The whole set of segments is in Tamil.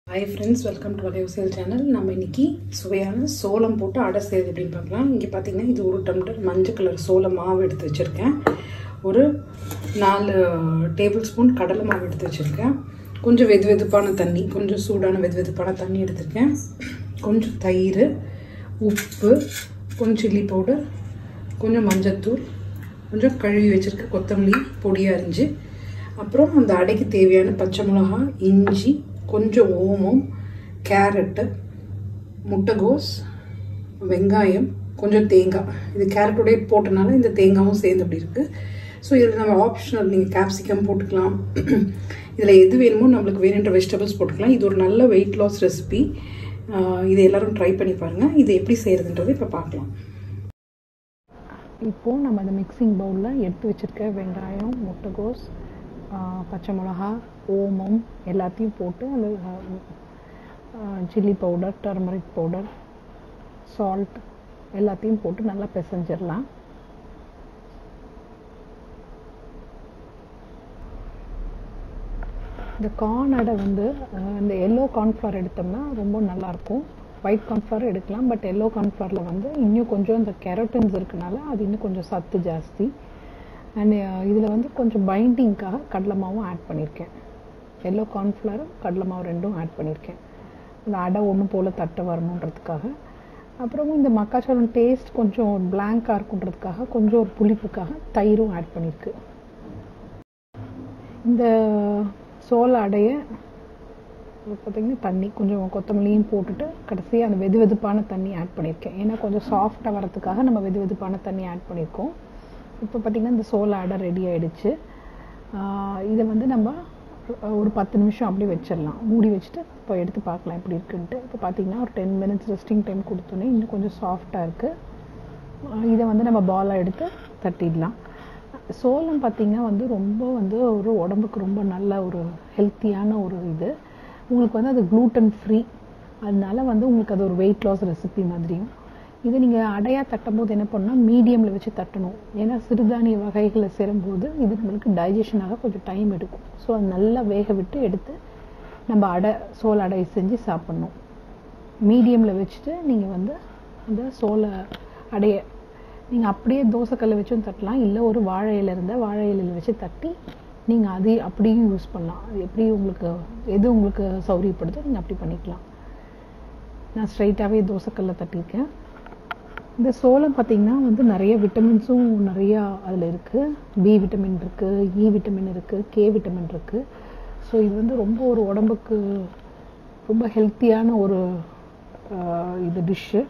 ஹாய் ஃப்ரெண்ட்ஸ் வெல்கம் டு வலையோசேல் சேனல் நம்ம இன்னைக்கு சுவையான சோளம் போட்டு அடை செய்யுது அப்படின்னு பார்க்கலாம் இங்கே பார்த்தீங்கன்னா இது ஒரு டம்ளர் மஞ்சள் கலர் சோள மாவு எடுத்து வச்சுருக்கேன் ஒரு நாலு டேபிள் ஸ்பூன் கடலை மாவு எடுத்து வச்சுருக்கேன் கொஞ்சம் வெது வெதுப்பான தண்ணி கொஞ்சம் சூடான வெது வெதுப்பான தண்ணி எடுத்திருக்கேன் கொஞ்சம் தயிர் உப்பு கொஞ்சம் சில்லி பவுடர் கொஞ்சம் மஞ்சத்தூள் கொஞ்சம் கழுவி வச்சுருக்க கொத்தமல்லி பொடியாக அரிஞ்சு அப்புறம் அந்த அடைக்கு தேவையான பச்சை மிளகா இஞ்சி கொஞ்சம் ஓமம் கேரட்டு முட்டைகோஸ் வெங்காயம் கொஞ்சம் தேங்காய் இது கேரட்டோடய போட்டனால இந்த தேங்காயும் சேர்ந்து அப்படி இருக்குது ஸோ இதில் நம்ம ஆப்ஷனல் நீங்கள் கேப்சிகம் போட்டுக்கலாம் இதில் எது வேணுமோ நம்மளுக்கு வேணுன்ற வெஜிடபிள்ஸ் போட்டுக்கலாம் இது ஒரு நல்ல வெயிட் லாஸ் ரெசிபி இதை எல்லோரும் ட்ரை பண்ணி பாருங்கள் இது எப்படி செய்கிறதுன்றது இப்போ பார்க்கலாம் இப்போது நம்ம அந்த மிக்சிங் பவுலில் எடுத்து வச்சுருக்க வெங்காயம் முட்டைகோஸ் பச்சை மிளகா ஓமம் எல்லாத்தையும் போட்டு அந்த chilli powder turmeric powder salt எல்லாத்தையும் போட்டு நல்லா பிசைஞ்சிடலாம் இந்த கார்ன் அடை வந்து இந்த எல்லோ கார்ன்ஃப்ளவர் எடுத்தோம்னா ரொம்ப நல்லாயிருக்கும் ஒயிட் கார்ன்ஃப்ளவர் எடுக்கலாம் பட் எல்லோ கார்ன்ஃப்ளவரில் வந்து இன்னும் கொஞ்சம் இந்த கெரோட்டின்ஸ் இருக்கனால அது இன்னும் கொஞ்சம் சத்து ஜாஸ்தி அண்ட் இதில் வந்து கொஞ்சம் பைண்டிங்க்காக கடலை மாவும் ஆட் பண்ணியிருக்கேன் எல்லோ கார்ன்ஃப்ளவரும் கடலை மாவு ரெண்டும் ஆட் பண்ணியிருக்கேன் இந்த அடை ஒன்று போல் தட்டை வரணுன்றதுக்காக அப்புறமும் இந்த மக்காச்சோளம் டேஸ்ட் கொஞ்சம் பிளாங்காக இருக்குன்றதுக்காக கொஞ்சம் ஒரு புளிப்புக்காக தயிரும் ஆட் பண்ணியிருக்கு இந்த சோள அடையை பார்த்திங்கன்னா தண்ணி கொஞ்சம் கொத்தமல்லியும் போட்டுட்டு கடைசியாக அந்த வெது வெதுப்பான தண்ணி ஆட் பண்ணியிருக்கேன் ஏன்னா கொஞ்சம் சாஃப்டாக வரதுக்காக நம்ம வெது வெதுப்பான தண்ணி ஆட் பண்ணியிருக்கோம் இப்போ பார்த்திங்கன்னா இந்த சோள அடை ரெடி ஆகிடுச்சு இதை வந்து நம்ம ஒரு பத்து நிமிஷம் அப்படியே வச்சிடலாம் மூடி வச்சுட்டு இப்போ எடுத்து பார்க்கலாம் எப்படி இருக்குன்ட்டு இப்போ பார்த்திங்கன்னா ஒரு டென் மினிட்ஸ் ரெஸ்டிங் டைம் கொடுத்தோன்னே இன்னும் கொஞ்சம் சாஃப்டாக இருக்குது இதை வந்து நம்ம பாலாக எடுத்து தட்டிடலாம் சோளம் பார்த்திங்கன்னா வந்து ரொம்ப வந்து ஒரு உடம்புக்கு ரொம்ப நல்ல ஒரு ஹெல்த்தியான ஒரு இது உங்களுக்கு வந்து அது க்ளூட்டன் ஃப்ரீ அதனால வந்து உங்களுக்கு அது ஒரு வெயிட் லாஸ் ரெசிபி மாதிரியும் இது நீங்கள் அடையாக தட்டும் போது என்ன பண்ணால் மீடியமில் வச்சு தட்டணும் ஏன்னா சிறுதானிய வகைகளை சேரும்போது இது நம்மளுக்கு டைஜஷனாக கொஞ்சம் டைம் எடுக்கும் ஸோ அது நல்லா வேக விட்டு எடுத்து நம்ம அடை சோள அடை செஞ்சு சாப்பிட்ணும் மீடியமில் வச்சுட்டு நீங்கள் வந்து அந்த சோள அடையை நீங்கள் அப்படியே தோசைக்கல்லை வச்சும் தட்டலாம் இல்லை ஒரு வாழை இலை இருந்தால் வாழை இலையில் வச்சு தட்டி நீங்கள் அதே அப்படியும் யூஸ் பண்ணலாம் அது எப்படி உங்களுக்கு எது உங்களுக்கு சௌரியப்படுதோ நீங்கள் அப்படி பண்ணிக்கலாம் நான் ஸ்ட்ரைட்டாகவே தோசைக்கல்லை தட்டியிருக்கேன் இந்த சோளம் பார்த்திங்கன்னா வந்து நிறைய விட்டமின்ஸும் நிறையா அதில் இருக்குது பி விட்டமின் இருக்குது இ விட்டமின் இருக்குது கே விட்டமின் இருக்குது ஸோ இது வந்து ரொம்ப ஒரு உடம்புக்கு ரொம்ப ஹெல்த்தியான ஒரு இது டிஷ்ஷு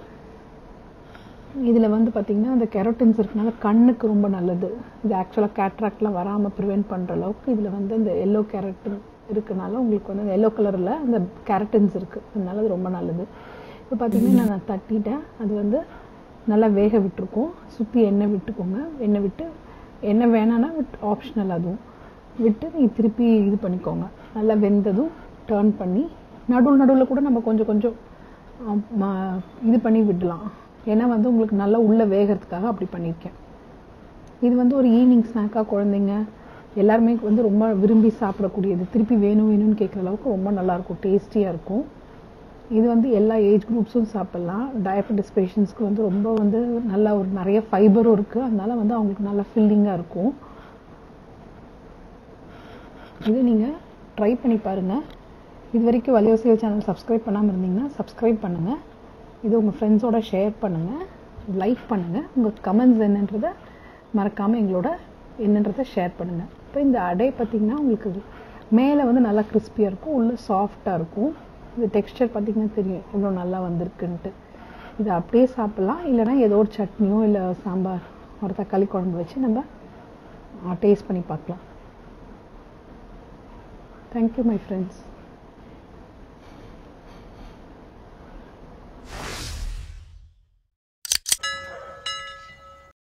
இதில் வந்து பார்த்திங்கன்னா அந்த கெரோட்டின்ஸ் இருக்கனால கண்ணுக்கு ரொம்ப நல்லது இது ஆக்சுவலாக கேட்ராக்ட்லாம் வராமல் ப்ரிவெண்ட் பண்ணுற அளவுக்கு இதில் வந்து இந்த எல்லோ கேரட்டின் இருக்கனால உங்களுக்கு வந்து எல்லோ கலரில் அந்த கேரட்டின்ஸ் இருக்குது அதனால அது ரொம்ப நல்லது இப்போ பார்த்திங்கன்னா நான் தட்டிட்டேன் அது வந்து நல்லா வேக விட்டுருக்கோம் சுற்றி எண்ணெய் விட்டுக்கோங்க எண்ணெய் விட்டு எண்ணெய் வேணான்னா விட் ஆப்ஷனல் அதுவும் விட்டு நீங்கள் திருப்பி இது பண்ணிக்கோங்க நல்லா வெந்ததும் டேர்ன் பண்ணி நடுவில் நடுவில் கூட நம்ம கொஞ்சம் கொஞ்சம் இது பண்ணி விடலாம் ஏன்னா வந்து உங்களுக்கு நல்லா உள்ளே வேகிறதுக்காக அப்படி பண்ணியிருக்கேன் இது வந்து ஒரு ஈவினிங் ஸ்நாக்காக குழந்தைங்க எல்லாருமே வந்து ரொம்ப விரும்பி சாப்பிடக்கூடியது திருப்பி வேணும் வேணும்னு கேட்குற அளவுக்கு ரொம்ப நல்லாயிருக்கும் டேஸ்டியாக இருக்கும் இது வந்து எல்லா ஏஜ் குரூப்ஸும் சாப்பிட்லாம் டயபெட்டிஸ் பேஷண்ட்ஸ்க்கு வந்து ரொம்ப வந்து நல்லா ஒரு நிறைய ஃபைபரும் இருக்குது அதனால வந்து அவங்களுக்கு நல்லா ஃபில்லிங்காக இருக்கும் இது நீங்கள் ட்ரை பண்ணி பாருங்கள் இது வரைக்கும் வலியோசியல் சேனல் சப்ஸ்கிரைப் பண்ணாமல் இருந்தீங்கன்னா சப்ஸ்கிரைப் பண்ணுங்கள் இது உங்கள் ஃப்ரெண்ட்ஸோட ஷேர் பண்ணுங்கள் லைக் பண்ணுங்கள் உங்கள் கமெண்ட்ஸ் என்னன்றதை மறக்காமல் எங்களோட என்னன்றதை ஷேர் பண்ணுங்கள் இப்போ இந்த அடை பார்த்திங்கன்னா உங்களுக்கு மேலே வந்து நல்லா கிறிஸ்பியாக இருக்கும் உள்ளே சாஃப்டாக இருக்கும் இது டெக்ஸ்டர் பார்த்திங்கன்னா தெரியும் எவ்வளோ நல்லா வந்திருக்குன்ட்டு இதை அப்படியே சாப்பிட்லாம் இல்லைனா ஏதோ ஒரு சட்னியோ இல்லை சாம்பார் ஒரு தக்காளி குழம்பு வச்சு நம்ம டேஸ்ட் பண்ணி பார்க்கலாம் தேங்க்யூ மை ஃப்ரெண்ட்ஸ்